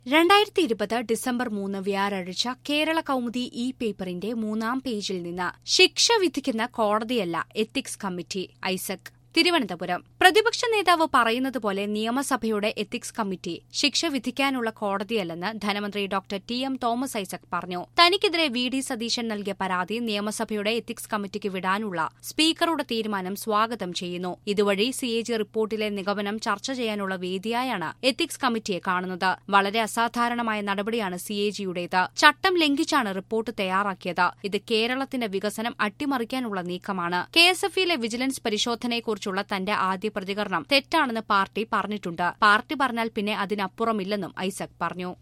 രണ്ടായിരത്തി ഇരുപത് ഡിസംബർ മൂന്ന് വ്യാഴാഴ്ച കേരള കൗമുദി ഇ പേപ്പറിന്റെ മൂന്നാം പേജിൽ നിന്ന് ശിക്ഷ വിധിക്കുന്ന കോടതിയല്ല എത്തിക്സ് കമ്മിറ്റി ഐസക് തിരുവനന്തപുരം പ്രതിപക്ഷ നേതാവ് പറയുന്നത് പോലെ നിയമസഭയുടെ എത്തിക്സ് കമ്മിറ്റി ശിക്ഷ വിധിക്കാനുള്ള കോടതിയല്ലെന്ന് ധനമന്ത്രി doctor T M Thomas Isaac പറഞ്ഞു തനിക്കെതിരെ വി ഡി സതീശൻ നൽകിയ പരാതി നിയമസഭയുടെ എത്തിക്സ് കമ്മിറ്റിക്ക് വിടാനുള്ള സ്പീക്കറുടെ തീരുമാനം സ്വാഗതം ചെയ്യുന്നു ഇതുവഴി സി എ ജി റിപ്പോർട്ടിലെ നിഗമനം ചർച്ച ചെയ്യാനുള്ള വേദിയായാണ് എത്തിക്സ് കമ്മിറ്റിയെ കാണുന്നത് വളരെ അസാധാരണമായ നടപടിയാണ് സി എ ജിയുടേത് ചട്ടം ലംഘിച്ചാണ് റിപ്പോർട്ട് തയ്യാറാക്കിയത് ഇത് കേരളത്തിന്റെ വികസനം അട്ടിമറിക്കാനുള്ള നീക്കമാണ് കെ എസ് എഫ് ഇയിലെ വിജിലൻസ് പരിശോധനയെക്കുറിച്ചുള്ള തന്റെ ആദ്യ പ്രതികരണം തെറ്റാണെന്ന് പാർട്ടി പറഞ്ഞിട്ടുണ്ട് പാർട്ടി പറഞ്ഞാൽ പിന്നെ അതിനപ്പുറമില്ലെന്നും ഐസക് പറഞ്ഞു